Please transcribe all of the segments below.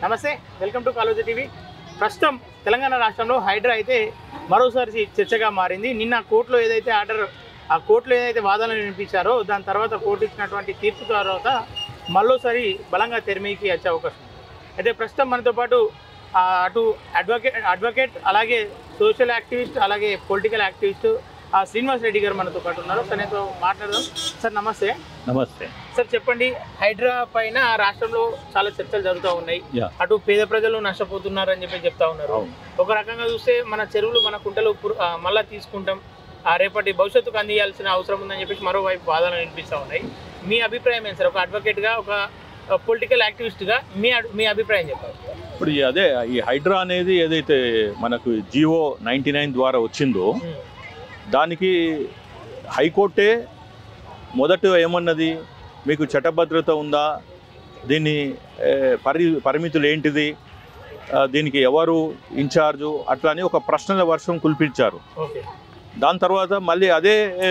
నమస్తే welcome to Kaloji TV ప్రస్తుతం తెలంగాణ రాష్ట్రంలో హైడ్రా అయితే మరోసారి చర్చగా మారింది నిన్న కోర్టులో ఏదైతే ఆర్డర్ ఆ కోర్టులో ఏదైతే వాదనలు వినిపించారో దాని తర్వాత కోర్టు ఇచ్చినటువంటి తీర్పు తర్వాత మరోసారి బలంగా తెరమీకి వచ్చే అవకాశం ఉంది అయితే ప్రస్తుతం మనతో పాటు ఆ, అటు అడ్వకేట్ అడ్వకేట్ అలాగే సోషల్ యాక్టివిస్ట్ అలాగే పొలిటికల్ యాక్టివిస్ట్ ఆ శ్రీనివాస్ రెడ్డి గారు మనతో పాటు ఉన్నారు సార్ నేను మాట్లాడదాం సార్ నమస్తే నమస్తే సార్ చెప్పండి హైడ్రా పైన రాష్ట్రంలో చాలా చర్చలు జరుగుతూ ఉన్నాయి యా. అటు పేద ప్రజలు నష్టపోతున్నారు అని చెప్పి చెప్తా ఉన్నారు అవును. ఒక రకంగా చూస్తే మన చెరువులు మన కుంటలు పురు- ఆ, మళ్ళా తీసుకుంటాం ఆ రేపటి భవిష్యత్తుకు అందియాల్సిన అవసరం ఉందని చెప్పేసి మరోవైపు వాదనలు వినిపిస్తూ ఉన్నాయి మీ అభిప్రాయం ఏంటి సార్ ఒక అడ్వకేట్గా ఒక పొలిటికల్ యాక్టివిస్ట్గా మీ అడ్- మీ అభిప్రాయం చెప్పారు ఇప్పుడు ఈ అదే ఈ హైడ్రా అనేది ఏదైతే మనకు జియో నైంటీ నైన్ ద్వారా వచ్చిందో దానికి హైకోర్టే మొదట ఏమన్నది మీకు చట్టభద్రత ఉందా దీన్ని ఏ, పరి పరిమితులు ఏంటిది ఆ, దీనికి ఎవరు ఇన్ఛార్జు అట్లా అని ఒక ప్రశ్నల వర్షం కుల్పించారు ఓకే దాని తర్వాత మళ్ళీ అదే ఏ,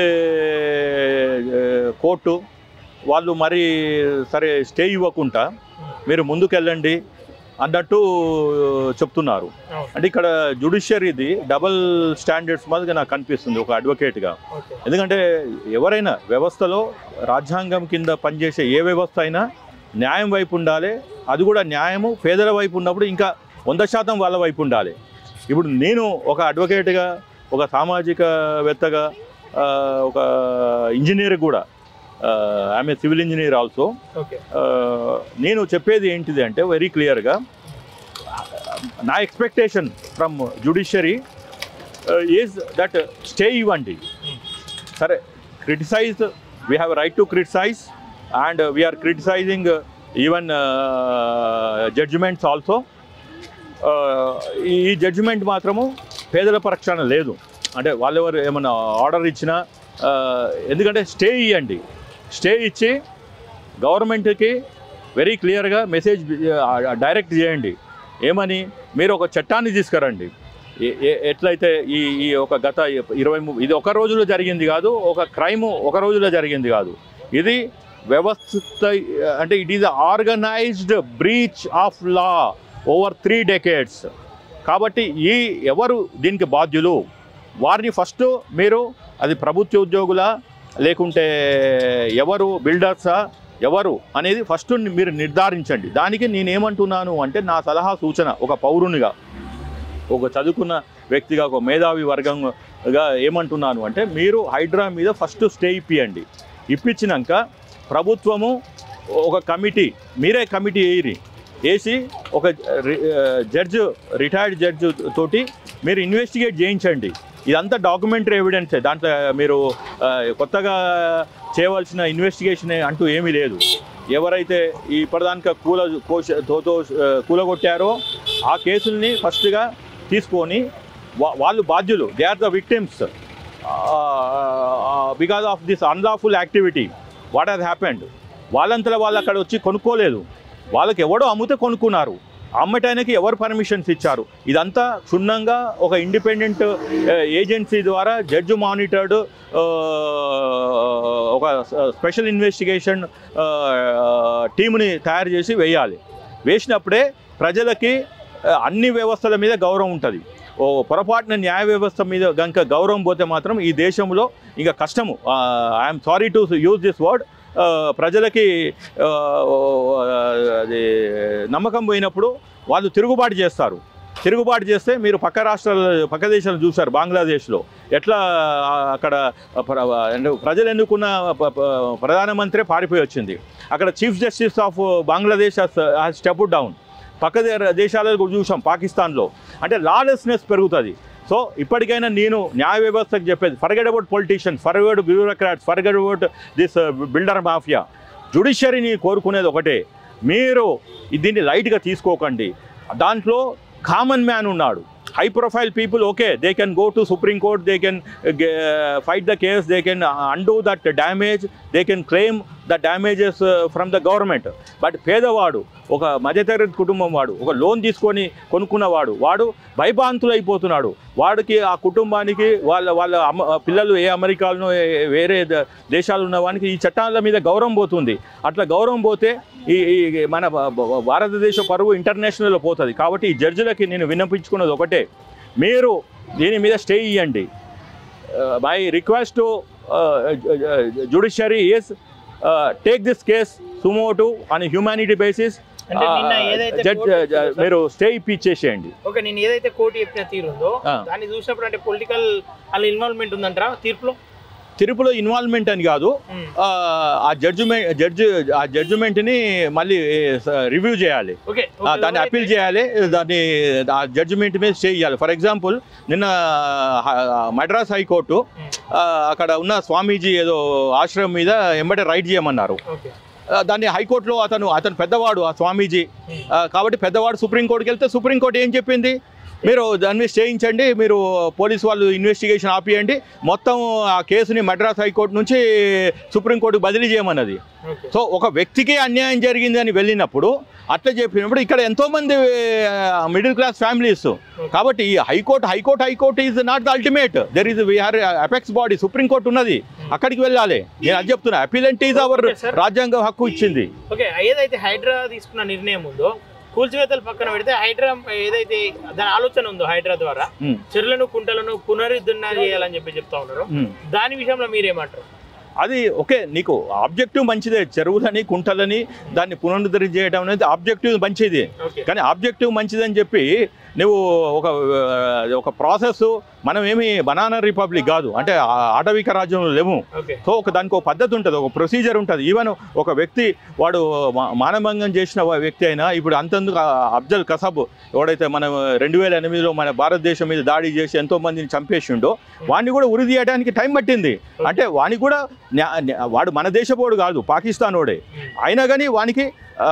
ఏ, కోర్టు వాళ్ళు మరి సరే స్టే ఇవ్వకుండా మీరు ముందుకెళ్ళండి అన్నట్టు చెప్తున్నారు అవును. అంటే ఇక్కడ జుడిషియరీది డబల్ స్టాండర్డ్స్ మాదిరిగా నాకు కనిపిస్తుంది ఒక అడ్వకేట్గా ఓకే ఎందుకంటే ఎవరైనా వ్యవస్థలో రాజ్యాంగం కింద పనిచేసే ఏ వ్యవస్థ అయినా న్యాయం వైపు ఉండాలి అది కూడా న్యాయము పేదల వైపు ఉన్నప్పుడు ఇంకా వంద శాతం వాళ్ళ వైపు ఉండాలి ఇప్పుడు నేను ఒక అడ్వకేట్గా ఒక సామాజికవేత్తగా ఆ, ఒక ఇంజనీర్ కూడా ఆమె సివిల్ ఇంజనీర్ ఆల్సో ఓకే నేను చెప్పేది ఏంటిది అంటే వెరీ క్లియర్గా నా expectation from judiciary is that stay ఇవ్వండి సరే criticise we have right to criticise and we are criticising even judgements also ఈ జడ్జిమెంట్ మాత్రము పేదల పక్షాన లేదు అంటే వాళ్ళెవరు ఏమైనా ఆర్డర్ ఇచ్చినా ఆ, ఎందుకంటే స్టే ఇవ్వండి స్టే ఇచ్చి గవర్నమెంట్కి వెరీ క్లియర్గా మెసేజ్ డైరెక్ట్ చేయండి ఏమని మీరు ఒక చట్టాన్ని తీసుకురండి ఏ- ఏ- ఎట్లయితే ఈ ఈ ఒక గత ఇరవై ము- ఇది ఒక రోజులో జరిగింది కాదు ఒక క్రైమ్ ఒక రోజులో జరిగింది కాదు ఇది వ్యవస్థ అంటే it is organised breach of law over three decades కాబట్టి ఈ ఎవరు దీనికి బాధ్యులు వారిని ఫస్ట్ మీరు అది ప్రభుత్వ ఉద్యోగులా లేకుంటే ఎవరు బిల్డర్సా ఎవరు అనేది ఫస్ట్ మీరు నిర్ధారించండి దానికి నేనేమంటున్నాను అంటే నా సలహా సూచన ఒక పౌరునిగా ఒక చదువుకున్న వ్యక్తిగా ఒక మేధావి వర్గంగా ఏమంటున్నాను అంటే మీరు హైడ్రా మీద ఫస్ట్ స్టే ఇప్పియండి ఇప్పించినాక ప్రభుత్వము ఒక కమిటీ మీరే కమిటీ వేయరి వేసి ఒక రి- ఆ, జడ్జ్ రిటైర్డ్ జడ్జ్ తోటి మీరు ఇన్వెస్టిగేట్ చేయించండి ఇదంతా డాక్యుమెంటరీ ఎవిడెన్సే దాంట్లో మీరు ఆ, కొత్తగా చేయవలసిన ఇన్వెస్టిగేషన్ అంటూ ఏమీ లేదు ఎవరైతే ఈ ఇప్పటిదానిక కూల కోశ తోతో ఆ, కూలగొట్టారో ఆ కేసుల్ని ఫస్ట్గా తీసుకొని వా- వాళ్ళు బాధ్యులు they are the victims because of this unlawful activity what has happened వాళ్ళంతలో వాళ్ళు అక్కడ వచ్చి కొనుక్కోలేదు వాళ్ళకి ఎవడో అమ్మితే కొనుక్కున్నారు అమ్మటానికి ఎవరు పర్మిషన్స్ ఇచ్చారు ఇదంతా క్షుణ్ణంగా ఒక ఇండిపెండెంట్ ఏజెన్సీ ద్వారా జడ్జ్ మానిటర్డ్ ఒక స్పెషల్ ఇన్వెస్టిగేషన్ టీముని తయారు చేసి వేయాలి వేసినప్పుడే ప్రజలకి ఆ, అన్ని వ్యవస్థల మీద గౌరవం ఉంటుంది ఓ పొరపాటున న్యాయ వ్యవస్థ మీద గనుక గౌరవం పోతే మాత్రం ఈ దేశంలో ఇంకా కష్టము I'm sorry to use this word ప్రజలకి ఆ, అది నమ్మకం పోయినప్పుడు వాళ్ళు తిరుగుబాటు చేస్తారు తిరుగుబాటు చేస్తే మీరు పక్క రాష్ట్రాల పక్క దేశాలు చూశారు బంగ్లాదేశ్లో ఎట్లా ఆ, అక్కడ ప్ర- అంటే ప్రజలు ఎన్నుకున్న ప- ప- ప్రధానమంత్రి పారిపోయి వచ్చింది అక్కడ chief justice of Bangladesh has step down పక్క దే- దేశాలలో కూడా చూసాం పాకిస్తాన్లో అంటే లాలెస్నెస్ పెరుగుతుంది సో ఇప్పటికైనా నేను న్యాయ వ్యవస్థకు చెప్పేది forget about politicians forget bureaucrats forget about this builder mafia జుడిషియరీని కోరుకునేది ఒకటే మీరు దీన్ని లైట్గా తీసుకోకండి దాంట్లో కామన్ మ్యాన్ ఉన్నాడు high profile people okay they can go to supreme court they can uh, g- uh, fight the case they can uh, undo that damage they can claim the damages uh, from the government but పేదవాడు ఒక మధ్యతరగతి కుటుంబం వాడు ఒక loan తీసుకొని కొనుక్కున్నవాడు వాడు భయభాంతులైపోతున్నాడు వాడికి ఆ కుటుంబానికి వాళ్ళ వాళ్ళ అమ్మ పిల్లలు ఏ అమెరికాలోనో ఏ- వేరే ద- దేశాలు ఉన్న వానికి ఈ చట్టాల మీద గౌరవం పోతుంది అట్లా గౌరవం పోతే ఈ ఈ మన భ- భ- భారతదేశ పరువు ఇంటర్నేషనల్లో పోతుంది కాబట్టి ఈ జడ్జిలకి నేను విన్నపించుకున్నది ఒకటే మీరు దీని మీద స్టే ఇవ్వండి my request judiciary is take this case suo motu on humanity basis అంటే నిన్న ఏదైతే జడ్జ్ కోర్టు ఇచ్చిందో సార్, మీరు స్టే ఇప్పించేసేయండి ఓకే నేను ఏదైతే కోర్టు చెప్పిన తీరు ఉందో ఆ. దాన్ని చూసినప్పుడు అంటే పొలిటికల్ వాళ్ళ ఇన్వాల్వ్మెంట్ ఉందంటారా తీర్పులో తిరుపులో ఇన్వాల్వ్మెంట్ అని కాదు ఉమ్. ఆ, ఆ జడ్జిమెంట్ జడ్జి ఆ జడ్జిమెంట్ని మళ్ళీ రివ్యూ చేయాలి ఓకే ఆ, దాన్ని ఎవరైతే- అప్పీల్ చేయాలి దాన్ని ఆ జడ్జిమెంట్ మీద స్టే చేయాలి ఫర్ ఎగ్జాంపుల్ నిన్న హ- మద్రాస్ హైకోర్టు ఉమ్. ఆ, అక్కడ ఉన్న స్వామీజీ ఏదో ఆశ్రమం మీద ఎంబడే రైట్ చేయమన్నారు ఓకే ఆ, దాన్ని హైకోర్టులో అతను అతను పెద్దవాడు ఆ స్వామీజీ ఉమ్. ఆ, కాబట్టి పెద్దవాడు సుప్రీంకోర్టుకి వెళ్తే సుప్రీంకోర్టు ఏం చెప్పింది మీరు దాని మీద చేయించండి మీరు పోలీస్ వాళ్ళు ఇన్వెస్టిగేషన్ ఆపియండి మొత్తం ఆ కేసుని మద్రాస్ హైకోర్టు నుంచి సుప్రీంకోర్టుకు బదిలీ చేయమన్నది ఓకే సో ఒక వ్యక్తికి అన్యాయం జరిగింది అని వెళ్ళినప్పుడు అట్లా చెప్పినప్పుడు ఇక్కడ ఎంతోమంది మిడిల్ క్లాస్ ఫ్యామిలీస్ కాబట్టి ఈ high court high court high court is not the ultimate there is we are apex body supreme court ఉన్నది అక్కడికి వెళ్ళాలి నేను అది చెప్తున్నా appellate is our Okay, sir. రాజ్యాంగ హక్కు ఇచ్చింది ఓకే ఏదైతే హైడ్రా తీసుకున్న నిర్ణయం ఉందో కూల్చివేతలు పక్కన పెడితే హైడ్రా ఏదైతే దాని ఆలోచన ఉందో హైడ్రా ద్వారా ఉమ్, చెరువులను కుంటలను పునరుద్ధరణ చేయాలని చెప్పి చెప్తా ఉన్నారు ఉమ్. దాని విషయంలో మీరేమంటారు అది ఓకే నీకు ఆబ్జెక్టివ్ మంచిదే చెరువులని కుంటలని దాన్ని పునరుద్ధరణ చేయడం అనేది ఆబ్జెక్టివ్ మంచిది ఓకే కానీ ఆబ్జెక్టివ్ మంచిదని చెప్పి నువ్వు ఒక ఆ, ఒక ప్రాసెస్ మనం ఏమి బనానా రిపబ్లిక్ కాదు అంటే ఆ- ఆటవిక రాజ్యంలో లేవు ఓకే సో ఒక దానికి ఒక పద్ధతి ఉంటుంది ఒక ప్రొసీజర్ ఉంటుంది ఈవెన్ ఒక వ్యక్తి వాడు మా- మానభంగం చేసిన వా- వ్యక్తి అయినా ఇప్పుడు అంతందుకు ఆ అఫ్జల్ కసబ్ ఎవడైతే మనం రెండు వేల ఎనిమిదిలో మన భారతదేశం మీద దాడి చేసి ఎంతో మందిని చంపేసిండో వాడిని కూడా ఉరి తీయడానికి టైం పట్టింది అంటే వానికి కూడా న్యా- న్యా- వాడు మన దేశపోడు కాదు పాకిస్తాన్ వాడే అయినా కానీ వానికి ఆ,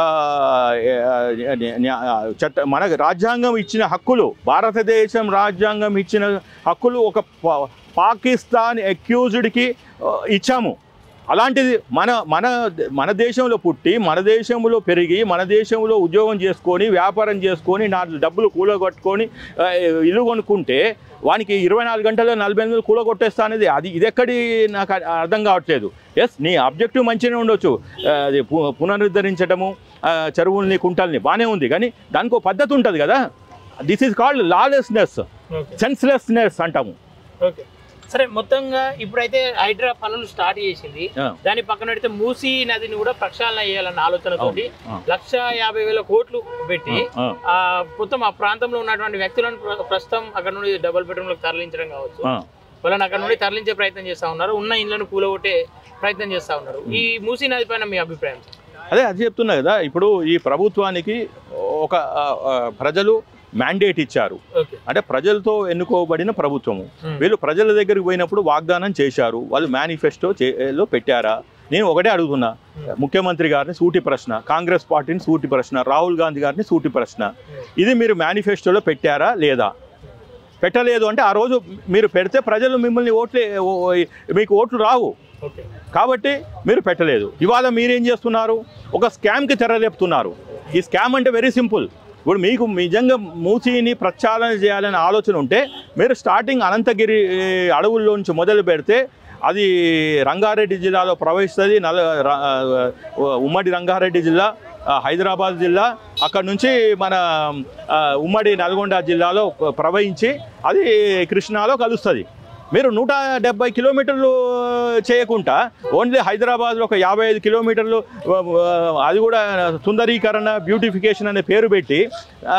న్యా- న్యా- చట్ట మన రాజ్యాంగం ఇచ్చిన హక్కులు భారతదేశం రాజ్యాంగం ఇచ్చిన హక్కులు ఒక పా- పాకిస్తాన్ అక్యూజ్డ్కి ఇచ్చాము అలాంటిది మన మన మన దేశంలో పుట్టి మన దేశంలో పెరిగి మన దేశంలో ఉద్యోగం చేసుకొని వ్యాపారం చేసుకొని నా డబ్బులు కూలగొట్టుకొని ఆ, ఇల్లు కొనుక్కుంటే వానికి ఇరవై నాలుగు గంటల్లో నలభై ఎనిమిది కూలగొట్టేస్తా అనేది అది ఇది ఎక్కడి నాకు అ- అర్థం కావట్లేదు ఎస్ నీ ఆబ్జెక్టివ్ మంచిగానే ఉండొచ్చు ఆ, అది పు- పునరుద్ధరించడము ఆ, చెరువుల్ని కుంటల్ని బాగానే ఉంది కానీ దానికి ఒక పద్ధతి ఉంటుంది కదా this is called lawlessness okay senselessness అంటాము ఓకే సరే మొత్తంగా ఇప్పుడైతే హైడ్రా పనులు స్టార్ట్ చేసింది ఆ, దాని పక్కన పెడితే మూసీ నదిని కూడా ప్రక్షాళన చేయాలన్న ఆలోచనతోటి ఆ. లక్ష యాభై వేల కోట్లు పెట్టి ఆ, ఆ మొత్తం ఆ ప్రాంతంలో ఉన్నటువంటి వ్యక్తులను ప్ర- ప్రస్తుతం అక్కడ నుండి డబుల్ బెడ్రూమ్లకు తరలించడం కావచ్చు ఆ. వాళ్ళని అక్కడ నుండి తరలించే ప్రయత్నం చేస్తా ఉన్నారు ఉన్న ఇళ్లను కూలగొట్టే ప్రయత్నం చేస్తా ఉన్నారు ఈ మూసీ నది పైన మీ అభిప్రాయం అదే అది చెప్తున్నా కదా ఇప్పుడు ఈ ప్రభుత్వానికి ఒక ఆ, ఆ, ప్రజలు మ్యాండేట్ ఇచ్చారు ఓకే అంటే ప్రజలతో ఎన్నుకోబడిన ప్రభుత్వము Hmm. వీళ్ళు ప్రజల దగ్గరికి పోయినప్పుడు వాగ్దానం చేశారు వాళ్ళు మేనిఫెస్టో లో పెట్టారా నేను ఒకటే అడుగుతున్నా Hmm. ముఖ్యమంత్రి గారిని సూటి ప్రశ్న కాంగ్రెస్ పార్టీని సూటి ప్రశ్న రాహుల్ గాంధీ గారిని సూటి ప్రశ్న ఇది మీరు మేనిఫెస్టోలో పెట్టారా లేదా పెట్టలేదు అంటే ఆ రోజు మీరు పెడితే ప్రజలు మిమ్మల్ని ఓట్లే ఓ- ఓ- మీకు ఓట్లు రావు ఓకే కాబట్టి మీరు పెట్టలేదు ఇవాళ మీరేం చేస్తున్నారు ఒక స్కామ్కి తెరలేపుతున్నారు ఈ స్కామ్ అంటే వెరీ సింపుల్ ఇప్పుడు మీకు నిజంగా మూసీని ప్రక్షాళన చేయాలనే ఆలోచన ఉంటే మీరు స్టార్టింగ్ అనంతగిరి ఏ, అడవుల్లో నుంచి మొదలు పెడితే అది రంగారెడ్డి జిల్లాలో ప్రవహిస్తుంది నల ర- ఆ, ఉమ్మడి రంగారెడ్డి జిల్లా ఆ, హైదరాబాద్ జిల్లా అక్కడ నుంచి మన ఆ, ఉమ్మడి నల్గొండ జిల్లాలో ప్రవహించి అది కృష్ణాలో కలుస్తుంది మీరు నూట డెబ్బై కిలోమీటర్లు చేయకుండా ఓన్లీ హైదరాబాద్లో ఒక యాభై ఐదు కిలోమీటర్లు ఆ, ఆ, అది కూడా సుందరీకరణ బ్యూటిఫికేషన్ అనే పేరు పెట్టి ఆ,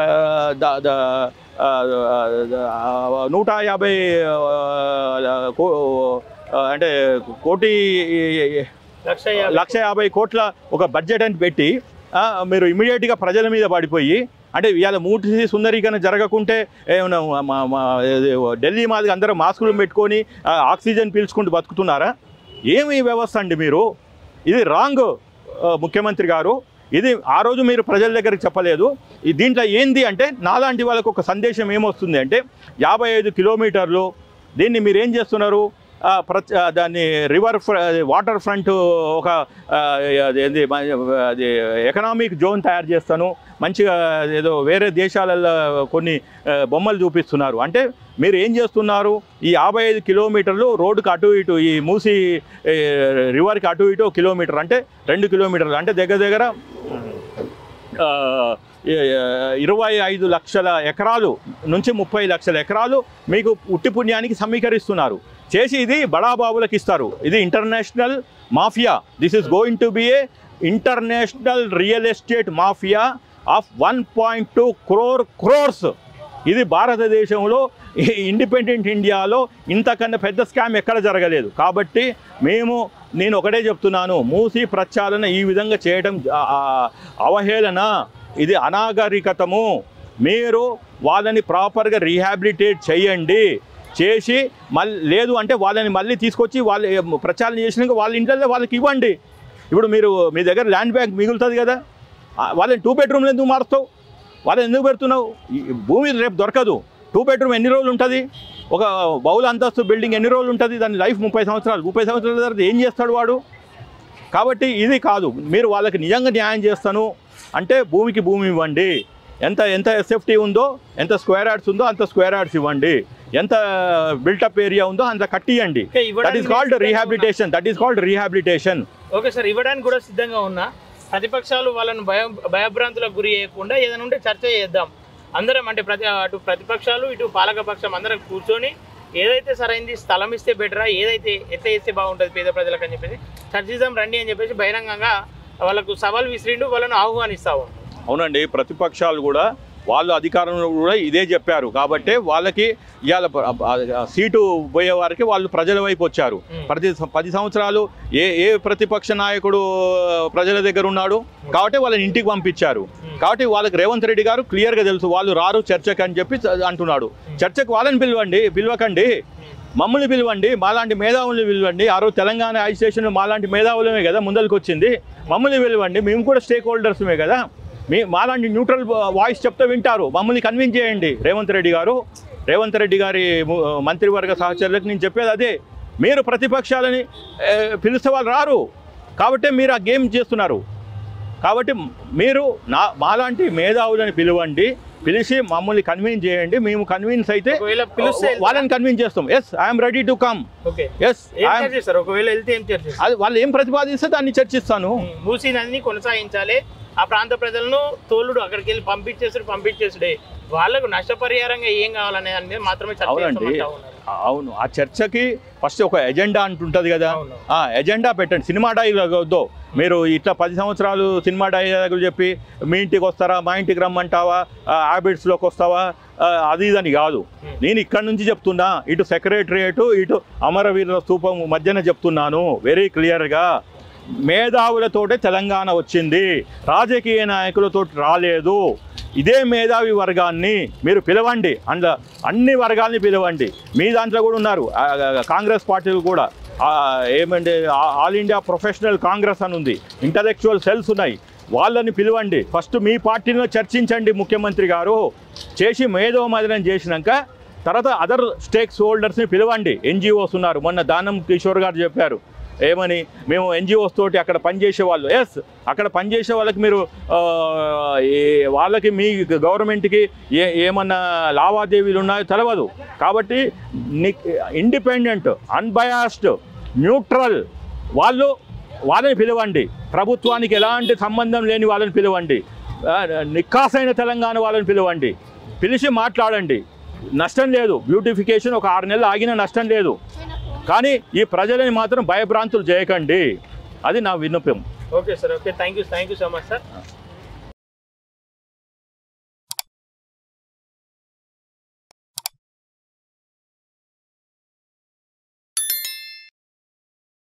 ద- ద- ఆ, ఆ, నూట యాభై ఆ, కో- ఆ, అంటే కోటి లక్ష యాభై లక్ష యాభై కోట్ల ఒక బడ్జెట్ అని పెట్టి ఆ, మీరు ఇమీడియట్గా ప్రజల మీద పడిపోయి అంటే ఇవాళ మూటి సుందరీకరణ జరగకుంటే ఏమన్నా మా- మా- ఏది ఢిల్లీ మాదిరి అందరూ మాస్కులు పెట్టుకొని ఆ, ఆక్సిజన్ పీల్చుకుంటూ బతుకుతున్నారా ఏమి ఈ వ్యవస్థ అండి మీరు ఇది రాంగ్ ముఖ్యమంత్రి గారు ఇది ఆ రోజు మీరు ప్రజల దగ్గరికి చెప్పలేదు ఈ దీంట్లో ఏంది అంటే నాలాంటి వాళ్ళకు ఒక సందేశం ఏమొస్తుంది అంటే యాభై ఐదు కిలోమీటర్లు దీన్ని మీరు ఏం చేస్తున్నారు ఆ, ప్రతి ఆ, దాన్ని రివర్ ఫ్ర- వాటర్ ఫ్రంట్ ఒక ఆ, అది ఏంది మ- అది ఎకనామిక్ జోన్ తయారు చేస్తాను మంచిగా ఏదో వేరే దేశాలలో కొన్ని ఆ, బొమ్మలు చూపిస్తున్నారు అంటే మీరు ఏం చేస్తున్నారు ఈ యాభై ఐదు కిలోమీటర్లు రోడ్డుకి అటు ఇటు ఈ మూసి ఏ, రివర్కి అటు ఇటు ఒక కిలోమీటర్ అంటే రెండు కిలోమీటర్లు అంటే దగ్గర దగ్గర ఆ, ఏ- ఏ- ఇరవై ఐదు లక్షల ఎకరాలు నుంచి ముప్పై లక్షల ఎకరాలు మీకు ఉట్టి పుణ్యానికి సమీకరిస్తున్నారు చేసి ఇది బడాబాబులకు ఇస్తారు ఇది international mafia this is going to be a international real estate mafia of one point two crore crores ఇది భారతదేశంలో ఈ ఇండిపెండెంట్ ఇండియాలో ఇంతకన్నా పెద్ద స్కామ్ ఎక్కడ జరగలేదు కాబట్టి మేము నేను ఒకటే చెప్తున్నాను మూసి ప్రచారణ ఈ విధంగా చేయడం ఆ, ఆ, అవహేళన ఇది అనాగరికతము మీరు వాళ్ళని ప్రాపర్గా రీహాబిలిటేట్ చేయండి చేసి మళ్ళీ లేదు అంటే వాళ్ళని మళ్ళీ తీసుకొచ్చి వాళ్ళు ప్రచారం చేసినాక వాళ్ళ ఇంట్లో వాళ్ళకి ఇవ్వండి ఇప్పుడు మీరు మీ దగ్గర ల్యాండ్ బ్యాంక్ మిగులుతుంది కదా ఆ, వాళ్ళని టూ బెడ్రూమ్లు ఎందుకు మారుస్తావు వాళ్ళని ఎందుకు పెడుతున్నావు ఈ భూమి రేపు దొరకదు టూ బెడ్రూమ్ ఎన్ని రోజులు ఉంటుంది ఒక బౌల అంతస్తు బిల్డింగ్ ఎన్ని రోజులు ఉంటుంది దాని లైఫ్ ముప్పై సంవత్సరాలు ముప్పై సంవత్సరాల తర్వాత ఏం చేస్తాడు వాడు కాబట్టి ఇది కాదు మీరు వాళ్ళకి నిజంగా న్యాయం చేస్తాను అంటే భూమికి భూమి ఇవ్వండి ఎంత ఎంత ఎస్ఎఫ్టీ ఉందో ఎంత స్క్వేర్ యార్డ్స్ ఉందో అంత స్క్వేర్ యార్డ్స్ ఇవ్వండి ఎంత బిల్టప్ ఏరియా ఉందో అంత కట్టియండి ఓకే, దట్ ఇవ్వడానికి ఈస్ కాల్డ్ సిద్ధంగా rehabilitation that is called rehabilitation okay sir ఇవ్వడానికి కూడా సిద్ధంగా ఉన్నా ప్రతిపక్షాలు వాళ్ళను భయ భయభ్రాంతులకు గురి చేయకుండా ఏదైనా ఉంటే చర్చ చేద్దాం అందరం అంటే ప్రతి అటు ప్రతిపక్షాలు ఇటు పాలకపక్షం అందరం కూర్చొని ఏదైతే సరైంది స్థలం ఇస్తే బెటరా ఏదైతే ఎట్లా చేస్తే బాగుంటుంది పేద ప్రజలకు అని చెప్పేసి చర్చిద్దాం రండి అని చెప్పేసి బహిరంగంగా వాళ్ళకు సవాల్ విసిరిండు వాళ్ళను ఆహ్వానిస్తావు అవునండి ప్రతిపక్షాలు కూడా వాళ్ళు అధికారంలో కూడా ఇదే చెప్పారు కాబట్టి వాళ్ళకి ఇవాళ ప- ఆ- సీటు పోయే వారికి వాళ్ళు ప్రజల వైపు వచ్చారు Hmm. ప్రతి స- పది సంవత్సరాలు ఏ ఏ ప్రతిపక్ష నాయకుడు ప్రజల దగ్గర ఉన్నాడు కాబట్టి వాళ్ళని ఇంటికి పంపించారు Hmm. కాబట్టి వాళ్ళకి రేవంత్ రెడ్డి గారు క్లియర్గా తెలుసు వాళ్ళు రారు చర్చకు అని చెప్పి చ- అంటున్నాడు చర్చకు వాళ్ళని పిలవండి పిలవకండి మమ్మల్ని పిలవండి మాలాంటి మేధావుల్ని పిలవండి ఆ రోజు తెలంగాణ అజిటేషన్ మాలాంటి మేధావులమే కదా ముందరికి వచ్చింది మమ్మల్ని పిలవండి మేము కూడా స్టేక్ హోల్డర్స్మే కదా మీ మాలాంటి న్యూట్రల్ వాయిస్ చెప్తే వింటారు మమ్మల్ని కన్విన్స్ చేయండి రేవంత్ రెడ్డి గారు రేవంత్ రెడ్డి గారి ము- మంత్రివర్గ సహచరులకు నేను చెప్పేది అదే మీరు ప్రతిపక్షాలని ఏ, పిలిస్తే వాళ్ళు రారు కాబట్టి మీరు ఆ గేమ్ చేస్తున్నారు కాబట్టి మీరు నా మాలాంటి మేధావులని పిలవండి పిలిచి మమ్మల్ని కన్విన్స్ చేయండి మేము కన్విన్స్ అయితే ఒకవేళ పిలిస్తే వెళ్తారా? వాళ్ళని కన్విన్స్ చేస్తాం yes I'm ready to come okay yes ఏం చర్చ చేస్తారు ఒకవేళ వెళ్తే ఏం చర్చ చేస్తారు అది వాళ్ళు ఏం ప్రతిపాదిస్తే దాన్ని చర్చిస్తాను మూసీ నదిని కొనసాగించాలి ఆ ప్రాంత ప్రజలను తోలుడు అక్కడికి వెళ్ళి పంపించేసుడు పంపించేసుడే వాళ్ళకు నష్టపరిహారంగా ఏం కావాలనే దాని మీద మాత్రమే చర్చ అవునండి చేస్తామంటా ఉన్నారు. అవును ఆ చర్చకి ఫస్ట్ ఒక ఎజెండా అంటుంటుంది కదా అవును. ఆ ఎజెండా పెట్టండి సినిమా డైలాగ్ వద్దు మీరు ఇట్లా పది సంవత్సరాలు సినిమా డైలాగులు చెప్పి మీ ఇంటికి వస్తారా మా ఇంటికి రమ్మంటావా హ్యాబిట్స్లోకి వస్తావా ఆ, అది ఇదని కాదు Hmm. నేను ఇక్కడ నుంచి చెప్తున్నా ఇటు సెక్రటరియట్ ఇటు అమరవీరుల స్థూపం మధ్యన చెప్తున్నాను వెరీ క్లియర్గా మేధావులతోటే తెలంగాణ వచ్చింది రాజకీయ నాయకులతో రాలేదు ఇదే మేధావి వర్గాన్ని మీరు పిలవండి అందులో అన్ని వర్గాల్ని పిలవండి మీ దాంట్లో కూడా ఉన్నారు ఆ, ఆ, కాంగ్రెస్ పార్టీలు కూడా ఆ, ఏమంటే ఆ- ఆల్ ఇండియా ప్రొఫెషనల్ కాంగ్రెస్ అని ఉంది ఇంటలెక్చువల్ సెల్స్ ఉన్నాయి వాళ్ళని పిలవండి ఫస్ట్ మీ పార్టీలో చర్చించండి ముఖ్యమంత్రి గారు చేసి మేధో మదనం చేసినాక తర్వాత అదర్ స్టేక్స్ హోల్డర్స్ని పిలవండి ఎన్జిఓస్ ఉన్నారు మొన్న దానం కిషోర్ గారు చెప్పారు ఏమని మేము ఎన్జిఓస్ తోటి అక్కడ పనిచేసే వాళ్ళు ఎస్ అక్కడ పనిచేసే వాళ్ళకి మీరు ఆ, ఏ- వాళ్ళకి మీ గవర్నమెంట్కి ఏ ఏమన్నా లావాదేవీలు ఉన్నాయో తెలియదు కాబట్టి ఇండిపెండెంట్ అన్బయాస్డ్ న్యూట్రల్ వాళ్ళు వాళ్ళని పిలవండి ప్రభుత్వానికి ఎలాంటి సంబంధం లేని వాళ్ళని పిలవండి ఆ, నిక్కాసైన తెలంగాణ వాళ్ళని పిలవండి పిలిచి మాట్లాడండి నష్టం లేదు బ్యూటిఫికేషన్ ఒక ఆరు నెలలు ఆగిన నష్టం లేదు కానీ ఈ ప్రజలని మాత్రం భయభ్రాంతులు చేయకండి అది నా విన్నపం okay sir okay thank you thank you so much sir